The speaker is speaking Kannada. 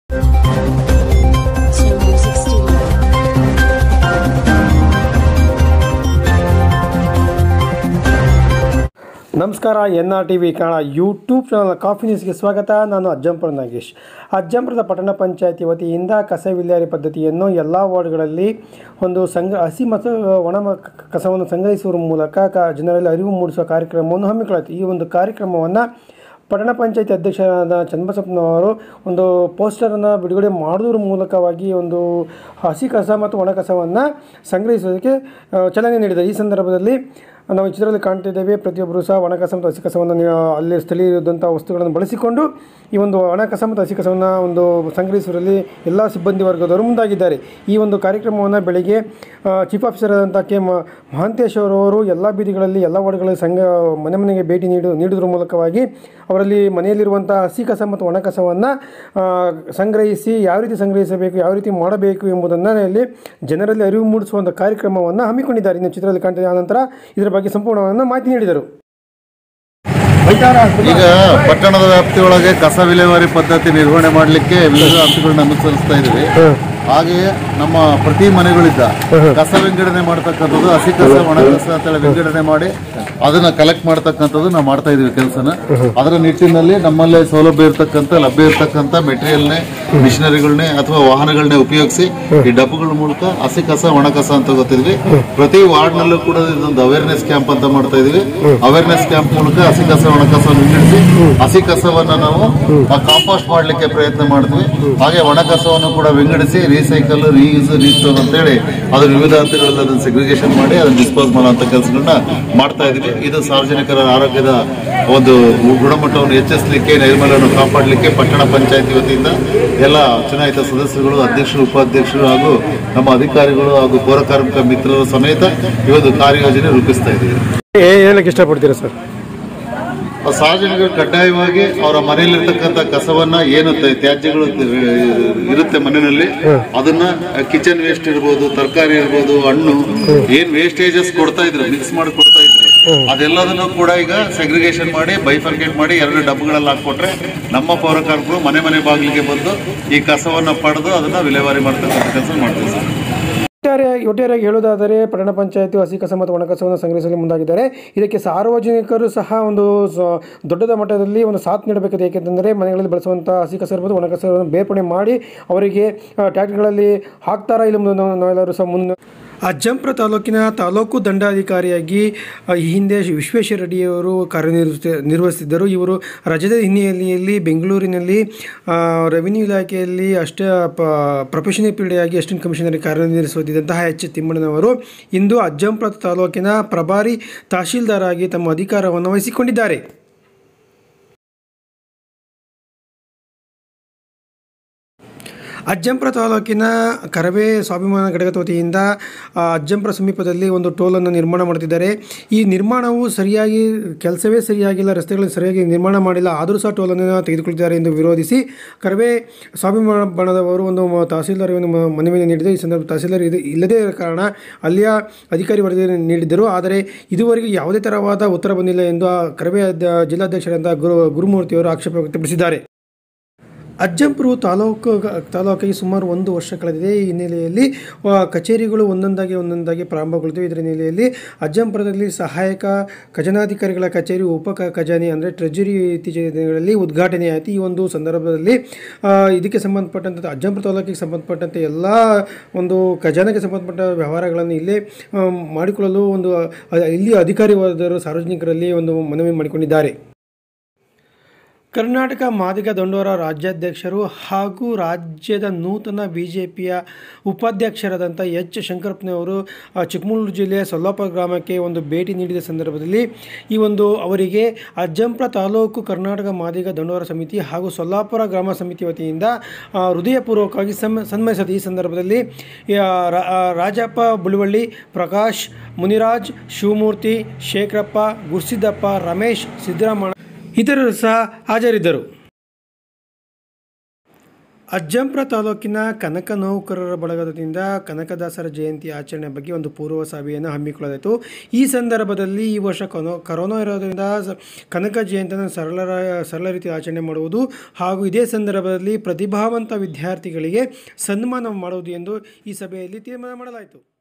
Slow Music Studio. ನಮಸ್ಕಾರ ಎನ್ ಆರ್ ಟಿ ವಿ ಕನ್ನಡ ಯೂಟ್ಯೂಬ್ ಚಾನಲ್ ಕಾಫಿ ನ್ಯೂಸ್ಗೆ ಸ್ವಾಗತ ನಾನು ಅಜ್ಜಂಪುರ ನಾಗೇಶ್ ಅಜ್ಜಂಪುರದ ಪಟ್ಟಣ ಪಂಚಾಯತಿ ವತಿಯಿಂದ ಕಸ ವಿಲೇವಾರಿ ಪದ್ಧತಿಯನ್ನು ಎಲ್ಲ ವಾರ್ಡ್ಗಳಲ್ಲಿ ಒಂದು ಸಂಗ್ರ ಹಸಿ ಮತ್ತು ಒಣ ಮ- ಕಸವನ್ನು ಸಂಗ್ರಹಿಸುವ ಮೂಲಕ ಕ ಜನರಲ್ಲಿ ಅರಿವು ಮೂಡಿಸುವ ಕಾರ್ಯಕ್ರಮವನ್ನು ಹಮ್ಮಿಕೊಳ್ಳುತ್ತೆ ಈ ಒಂದು ಕಾರ್ಯಕ್ರಮವನ್ನು ಪಟ್ಟಣ ಪಂಚಾಯತಿ ಅಧ್ಯಕ್ಷರಾದ ಚನ್ನಬಸಪ್ಪನವರು ಒಂದು ಪೋಸ್ಟರನ್ನು ಬಿಡುಗಡೆ ಮಾಡೋದ್ರ ಮೂಲಕವಾಗಿ ಒಂದು ಹಸಿ ಕಸ ಮತ್ತು ಒಣ ಕಸವನ್ನು ಸಂಗ್ರಹಿಸೋದಕ್ಕೆ ಆ, ಚಾಲನೆ ನೀಡಿದ್ದಾರೆ ಈ ಸಂದರ್ಭದಲ್ಲಿ ನಾವು ಈ ಚಿತ್ರದಲ್ಲಿ ಕಾಣ್ತಿದ್ದೇವೆ ಪ್ರತಿಯೊಬ್ಬರು ಸಹ ಒಣ ಕಸ ಮತ್ತು ಹಸಿ ಕಸವನ್ನು ನೀ- ಅಲ್ಲಿ ಸ್ಥಳೀಯರಿದ್ದಂಥ ವಸ್ತುಗಳನ್ನು ಬಳಸಿಕೊಂಡು ಈ ಒಂದು ಒಣ ಕಸ ಮತ್ತು ಹಸಿ ಕಸವನ್ನು ಒಂದು ಸಂಗ್ರಹಿಸುವಲ್ಲಿ ಎಲ್ಲ ಸಿಬ್ಬಂದಿ ವರ್ಗದವರು ಮುಂದಾಗಿದ್ದಾರೆ ಈ ಒಂದು ಕಾರ್ಯಕ್ರಮವನ್ನು ಬೆಳಿಗ್ಗೆ ಆ, ಚೀಫ್ ಆಫೀಸರ್ ಆದಂಥ ಕೆ ಮ ಮಹಾಂತೇಶ್ ಅವರವರು ಎಲ್ಲ ಬೀದಿಗಳಲ್ಲಿ ಎಲ್ಲ ವಾರ್ಡ್ಗಳಲ್ಲಿ ಸಂಘ ಮನೆ ಮನೆಗೆ ಭೇಟಿ ನೀಡು ನೀಡುವುದರ ಮೂಲಕವಾಗಿ ಅವರಲ್ಲಿ ಮನೆಯಲ್ಲಿರುವಂಥ ಹಸಿ ಕಸ ಮತ್ತು ಒಣ ಕಸವನ್ನು ಸಂಗ್ರಹಿಸಿ ಯಾವ ರೀತಿ ಸಂಗ್ರಹಿಸಬೇಕು ಯಾವ ರೀತಿ ಮಾಡಬೇಕು ಎಂಬುದನ್ನು ಇಲ್ಲಿ ಜನರಲ್ಲಿ ಅರಿವು ಮೂಡಿಸುವಂಥ ಕಾರ್ಯಕ್ರಮವನ್ನು ಹಮ್ಮಿಕೊಂಡಿದ್ದಾರೆ ಇನ್ನು ಚಿತ್ರದಲ್ಲಿ ಕಾಣ್ತಿದೆ ಆನಂತರ ಇದರ ಬಗ್ಗೆ ಸಂಪೂರ್ಣವನ್ನು ಮಾಹಿತಿ ನೀಡಿದರು ಈಗ ಪಟ್ಟಣದ ವ್ಯಾಪ್ತಿಯೊಳಗೆ ಕಸ ವಿಲೇವಾರಿ ಪದ್ಧತಿ ನಿರ್ವಹಣೆ ಮಾಡಲಿಕ್ಕೆ ವಿವಿಧ ಹಂತಗಳನ್ನ ಅನುಸರಿಸ್ತಾ ಇದ್ದೀವಿ ಹಾಗೆಯೇ ನಮ್ಮ ಪ್ರತಿ ಮನೆಗಳಿಂದ ಕಸ ವಿಂಗಡಣೆ ಮಾಡ್ತಕ್ಕಂಥದ್ದು ಹಸಿ ಕಸ ಒಣ ಕಸ ಅಂತೇಳಿ ವಿಂಗಡಣೆ ಮಾಡಿ ಅದನ್ನ ಕಲೆಕ್ಟ್ ಮಾಡ್ತಕ್ಕಂಥದ್ದು ನಾವು ಮಾಡ್ತಾ ಇದೀವಿ ಕೆಲಸನ ಅದರ ನಿಟ್ಟಿನಲ್ಲಿ ನಮ್ಮಲ್ಲಿ ಸೌಲಭ್ಯ ಇರ್ತಕ್ಕಂಥ ಲಭ್ಯ ಇರ್ತಕ್ಕಂಥ ಮೆಟೀರಿಯಲ್ನೇ ಮಿಷನರಿಗಳನ್ನೇ ಅಥವಾ ವಾಹನಗಳನ್ನೇ ಉಪಯೋಗಿಸಿ ಈ ಡಬ್ಬಗಳ ಮೂಲಕ ಹಸಿ ಕಸ ಒಣ ಕಸ ಅಂತ ಗೊತ್ತಿದ್ವಿ ಪ್ರತಿ ವಾರ್ಡ್ನಲ್ಲೂ ಕೂಡ ಇದೊಂದು ಅವೇರ್ನೆಸ್ ಕ್ಯಾಂಪ್ ಅಂತ ಮಾಡ್ತಾ ಇದೀವಿ ಅವೇರ್ನೆಸ್ ಕ್ಯಾಂಪ್ ಮೂಲಕ ಹಸಿ ಕಸ ಒಣ ಕಸವನ್ನು ವಿಂಗಡಿಸಿ ಹಸಿ ಕಸವನ್ನ ನಾವು ಕಾಂಪೋಸ್ಟ್ ಮಾಡಲಿಕ್ಕೆ ಪ್ರಯತ್ನ ಮಾಡ್ತೀವಿ ಹಾಗೆ ಒಣ ಕಸವನ್ನು ಕೂಡ ವಿಂಗಡಿಸಿ ರೀಸೈಕಲ್ ರೀಯೂಸ್ ರೀಸ್ಟೋರ್ ಅಂತೇಳಿ ಅದರ ವಿವಿಧ ಹಂತಗಳಲ್ಲಿ ಅದನ್ನು ಸೆಗ್ರಿಗೇಷನ್ ಮಾಡಿ ಅದನ್ನು ಡಿಸ್ಪೋಸ್ ಮಾಡುವಂತ ಕೆಲಸಗಳನ್ನ ಮಾಡ್ತಾ ಇದೀವಿ ಇದು ಸಾರ್ವಜನಿಕರ ಆರೋಗ್ಯದ ಒಂದು ಗುಣಮಟ್ಟವನ್ನು ಹೆಚ್ಚಿಸಲಿಕ್ಕೆ ನೈರ್ಮಲ್ಯವನ್ನು ಕಾಪಾಡಲಿಕ್ಕೆ ಪಟ್ಟಣ ಪಂಚಾಯತಿ ವತಿಯಿಂದ ಎಲ್ಲ ಚುನಾಯಿತ ಸದಸ್ಯರುಗಳು ಅಧ್ಯಕ್ಷರು ಉಪಾಧ್ಯಕ್ಷರು ಹಾಗೂ ನಮ್ಮ ಅಧಿಕಾರಿಗಳು ಹಾಗೂ ಪೌರ ಕಾರ್ಮಿಕ ಮಿತ್ರರ ಸಮೇತ ಈ ಒಂದು ಕಾರ್ಯಯೋಜನೆ ರೂಪಿಸ್ತಾ ಇದ್ದೀವಿ ಹೇಳಕ್ಕೆ ಇಷ್ಟಪಡ್ತೀರಾ ಸರ್ ಆ ಸಾರ್ವಜನಿಕರು ಕಡ್ಡಾಯವಾಗಿ ಅವರ ಮನೆಯಲ್ಲಿರ್ತಕ್ಕಂಥ ಕಸವನ್ನ ಏನು ತ- ತ್ಯಾಜ್ಯಗಳು ಇರುತ್ತೆ ಮನೆಯಲ್ಲಿ ಅದನ್ನ ಕಿಚನ್ ವೇಸ್ಟ್ ಇರ್ಬೋದು ತರಕಾರಿ ಇರ್ಬೋದು ಹಣ್ಣು ಏನ್ ವೇಸ್ಟೇಜಸ್ ಕೊಡ್ತಾ ಇದ್ರು ಮಿಕ್ಸ್ ಮಾಡಿ ಕೊಡ್ತಾ ಇದ್ರು ಅದೆಲ್ಲದನ್ನು ಕೂಡ ಈಗ ಸೆಗ್ರಿಗೇಷನ್ ಮಾಡಿ ಬೈಫರ್ಗೇಟ್ ಮಾಡಿ ಎರಡು ಡಬ್ಬಗಳಲ್ಲಿ ಹಾಕೊಟ್ರೆ ನಮ್ಮ ಪೌರ ಕಾರ್ಮಿಕರು ಮನೆ ಮನೆ ಬಾಗಿಲಿಗೆ ಬಂದು ಈ ಕಸವನ್ನ ಪಡೆದು ಅದನ್ನ ವಿಲೇವಾರಿ ಮಾಡ್ತಕ್ಕಂಥ ಕೆಲಸ ಮಾಡ್ತೀವಿ ಸರ್ ಒಟ್ಟಾರೆಯಾಗಿ ಒಟ್ಟಾರೆಯಾಗಿ ಹೇಳುವುದಾದರೆ ಪಟ್ಟಣ ಪಂಚಾಯತಿ ಹಸಿ ಕಸ ಮತ್ತು ಒಣ ಕಸವನ್ನು ಸಂಗ್ರಹಿಸಲು ಮುಂದಾಗಿದ್ದಾರೆ ಇದಕ್ಕೆ ಸಾರ್ವಜನಿಕರು ಸಹ ಒಂದು ಸ- ದೊಡ್ಡದ ಮಟ್ಟದಲ್ಲಿ ಒಂದು ಸಾಥ್ ನೀಡಬೇಕಿದೆ ಏಕೆಂದರೆ ಮನೆಗಳಲ್ಲಿ ಬಳಸುವಂಥ ಹಸಿ ಕಸ ಇರ್ಬೋದು ಒಣ ಕಸವನ್ನು ಬೇರ್ಪಣೆ ಮಾಡಿ ಅವರಿಗೆ ಟ್ಯಾಕ್ಟ್ರಿಗಳಲ್ಲಿ ಹಾಕ್ತಾರಾ ಇಲ್ಲ ಎಂಬುದನ್ನು ನಾವೆಲ್ಲರೂ ಸಹ ಮುಂದೆ ಅಜ್ಜಂಪುರ ತಾಲೂಕಿನ ತಾಲೂಕು ದಂಡಾಧಿಕಾರಿಯಾಗಿ ಆ, ಈ ಹಿಂದೆ ವಿಶ್ವೇಶ್ವರ ರೆಡ್ಡಿಯವರು ಕಾರ್ಯನಿರ್ವಹಿಸಿ ನಿರ್ವಹಿಸಿದ್ದರು ಇವರು ರಜದ ಹಿನ್ನೆಲೆಯಲ್ಲಿ ಬೆಂಗಳೂರಿನಲ್ಲಿ ಆ, ರೆವಿನ್ಯೂ ಇಲಾಖೆಯಲ್ಲಿ ಅಷ್ಟ ಪ ಪ್ರೊಫೆಷನಲ್ ಪೀರಿಯಡ್ ಅಸಿಸ್ಟೆಂಟ್ ಕಮಿಷನರ್ ಕಾರ್ಯನಿರ್ವಹಿಸುತ್ತಿದ್ದಂತಹ ಎಚ್ ತಿಮ್ಮಣ್ಣನವರು ಇಂದು ಅಜ್ಜಂಪುರ ತಾಲೂಕಿನ ಪ್ರಭಾರಿ ತಹಶೀಲ್ದಾರ್ ಆಗಿ ತಮ್ಮ ಅಧಿಕಾರವನ್ನು ವಹಿಸಿಕೊಂಡಿದ್ದಾರೆ ಅಜ್ಜಂಪುರ ತಾಲೂಕಿನ ಕರವೇ ಸ್ವಾಭಿಮಾನ ಘಟಕದ ವತಿಯಿಂದ ಆ, ಅಜ್ಜಂಪುರ ಸಮೀಪದಲ್ಲಿ ಒಂದು ಟೋಲನ್ನು ನಿರ್ಮಾಣ ಮಾಡುತ್ತಿದ್ದಾರೆ ಈ ನಿರ್ಮಾಣವು ಸರಿಯಾಗಿ ಕೆಲಸವೇ ಸರಿಯಾಗಿಲ್ಲ ರಸ್ತೆಗಳನ್ನು ಸರಿಯಾಗಿ ನಿರ್ಮಾಣ ಮಾಡಿಲ್ಲ ಆದರೂ ಸಹ ಟೋಲನ್ನು ತೆಗೆದುಕೊಳ್ಳುತ್ತಿದ್ದಾರೆ ಎಂದು ವಿರೋಧಿಸಿ ಕರವೇ ಸ್ವಾಭಿಮಾನ ಬಣದವರು ಒಂದು ಮ- ತಹಸೀಲ್ದಾರ್ ಒಂದು ಮ- ಮನವಿಯನ್ನು ನೀಡಿದೆ ಈ ಸಂದರ್ಭ ತಹಸೀಲ್ದಾರ್ ಇದು ಇಲ್ಲದೇ ಇರೋ ಕಾರಣ ಅಲ್ಲಿಯ ಅಧಿಕಾರಿ ವರದಿಯನ್ನು ನೀಡಿದ್ದರು ಆದರೆ ಇದುವರೆಗೆ ಯಾವುದೇ ಥರವಾದ ಉತ್ತರ ಬಂದಿಲ್ಲ ಎಂದು ಆ ಕರವೇ ಅಧ್ಯ- ಜಿಲ್ಲಾಧ್ಯಕ್ಷರಾದ ಗುರು ಗುರುಮೂರ್ತಿಯವರು ಆಕ್ಷೇಪ ವ್ಯಕ್ತಪಡಿಸಿದ್ದಾರೆ ಅಜ್ಜಂಪುರ ತಾಲೂಕು ತಾಲೂಕಿಗೆ ಸುಮಾರು ಒಂದು ವರ್ಷ ಕಳೆದಿದೆ ಈ ಹಿನ್ನೆಲೆಯಲ್ಲಿ ಆ, ಕಚೇರಿಗಳು ಒಂದೊಂದಾಗಿ ಒಂದೊಂದಾಗಿ ಪ್ರಾರಂಭಗೊಳ್ಳುತ್ತವೆ ಇದರ ಹಿನ್ನೆಲೆಯಲ್ಲಿ ಅಜ್ಜಂಪುರದಲ್ಲಿ ಸಹಾಯಕ ಖಜಾನಾಧಿಕಾರಿಗಳ ಕಚೇರಿ ಉಪ ಕ- ಖಜಾನೆ ಅಂದರೆ ಟ್ರೆಜರಿ ಇತ್ತೀಚಿನ ದಿನಗಳಲ್ಲಿ ಉದ್ಘಾಟನೆ ಆಯಿತು ಈ ಒಂದು ಸಂದರ್ಭದಲ್ಲಿ ಆ, ಇದಕ್ಕೆ ಸಂಬಂಧಪಟ್ಟಂಥ ಅಜ್ಜಂಪುರ ತಾಲೂಕಿಗೆ ಸಂಬಂಧಪಟ್ಟಂತೆ ಎಲ್ಲ ಒಂದು ಖಜಾನೆಗೆ ಸಂಬಂಧಪಟ್ಟ ವ್ಯವಹಾರಗಳನ್ನು ಇಲ್ಲೇ ಆ, ಮಾಡಿಕೊಳ್ಳಲು ಒಂದು ಆ, ಇಲ್ಲಿ ಅಧಿಕಾರಿ ವರ್ಗದವರು ಸಾರ್ವಜನಿಕರಲ್ಲಿ ಒಂದು ಮನವಿ ಮಾಡಿಕೊಂಡಿದ್ದಾರೆ ಕರ್ನಾಟಕ ಮಾದಿಗ ದಂಡೋರ ರಾಜ್ಯಾಧ್ಯಕ್ಷರು ಹಾಗೂ ರಾಜ್ಯದ ನೂತನ ಬಿ ಜೆ ಪಿಯ ಉಪಾಧ್ಯಕ್ಷರಾದಂಥ ಎಚ್ ಶಂಕರಪ್ಪನವರು ಆ, ಚಿಕ್ಕಮಗಳೂರು ಜಿಲ್ಲೆಯ ಸೊಲ್ಲಾಪುರ ಗ್ರಾಮಕ್ಕೆ ಒಂದು ಭೇಟಿ ನೀಡಿದ ಸಂದರ್ಭದಲ್ಲಿ ಈ ಒಂದು ಅವರಿಗೆ ಅಜ್ಜಂಪುರ ತಾಲೂಕು ಕರ್ನಾಟಕ ಮಾದಿಗ ದಂಡೋರ ಸಮಿತಿ ಹಾಗೂ ಸೊಲ್ಲಾಪುರ ಗ್ರಾಮ ಸಮಿತಿ ವತಿಯಿಂದ ಆ, ಹೃದಯಪೂರ್ವಕವಾಗಿ ಸಮ್ ಸನ್ಮಾನಿಸಿದ ಈ ಸಂದರ್ಭದಲ್ಲಿ ಆ, ರಾ- ಆ, ರಾಜಪ್ಪ ಬುಳುವಳ್ಳಿ ಪ್ರಕಾಶ್ ಮುನಿರಾಜ್ ಶಿವಮೂರ್ತಿ ಶೇಖರಪ್ಪ ಗುರ್ಸಿದ್ದಪ್ಪ ರಮೇಶ್ ಸಿದ್ದರಾಮಣ್ಣ ಇತರರು ಸಹ ಹಾಜರಿದ್ದರು ಅಜ್ಜಂಪುರ ತಾಲೂಕಿನ ಕನಕ ನೌಕರರ ಬಳಗದಿಂದ ಕನಕದಾಸರ ಜಯಂತಿ ಆಚರಣೆ ಬಗ್ಗೆ ಒಂದು ಪೂರ್ವ ಸಭೆಯನ್ನು ಹಮ್ಮಿಕೊಳ್ಳಲಾಯಿತು ಈ ಸಂದರ್ಭದಲ್ಲಿ ಈ ವರ್ಷ ಕೊನೋ ಕರೋನಾ ಇರೋದರಿಂದ ಸ- ಕನಕ ಜಯಂತಿಯನ್ನು ಸರಳರ ಸರಳ ರೀತಿ ಆಚರಣೆ ಮಾಡುವುದು ಹಾಗೂ ಇದೇ ಸಂದರ್ಭದಲ್ಲಿ ಪ್ರತಿಭಾವಂತ ವಿದ್ಯಾರ್ಥಿಗಳಿಗೆ ಸನ್ಮಾನ ಮಾಡುವುದು ಎಂದು ಈ ಸಭೆಯಲ್ಲಿ ತೀರ್ಮಾನ ಮಾಡಲಾಯಿತು